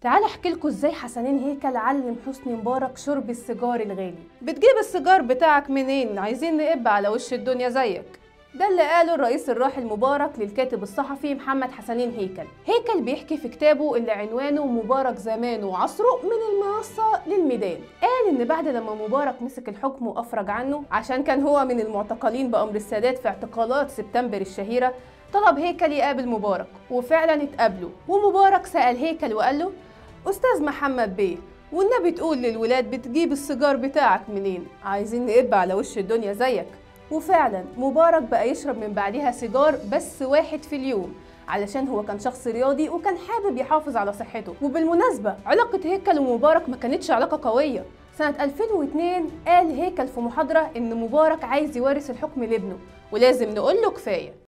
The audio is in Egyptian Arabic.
تعال احكي لكم ازاي حسنين هيكل علم حسني مبارك شرب السيجار الغالي بتجيب السيجار بتاعك منين عايزين نقب على وش الدنيا زيك ده اللي قاله الرئيس الراحل مبارك للكاتب الصحفي محمد حسنين هيكل هيكل بيحكي في كتابه اللي عنوانه مبارك زمانه وعصره من المنصة للميدان قال ان بعد لما مبارك مسك الحكم وافرج عنه عشان كان هو من المعتقلين بامر السادات في اعتقالات سبتمبر الشهيرة طلب هيكل يقابل مبارك وفعلا اتقابلوا ومبارك سأل هيكل وقال له أستاذ محمد بيه والنبي تقول للولاد بتجيب السيجار بتاعك منين عايزين نقب على وش الدنيا زيك وفعلا مبارك بقى يشرب من بعدها سيجار بس واحد في اليوم علشان هو كان شخص رياضي وكان حابب يحافظ على صحته وبالمناسبة علاقة هيكل ومبارك ما كانتش علاقة قوية سنة 2002 قال هيكل في محاضرة إن مبارك عايز يورث الحكم لابنه ولازم نقول له كفاية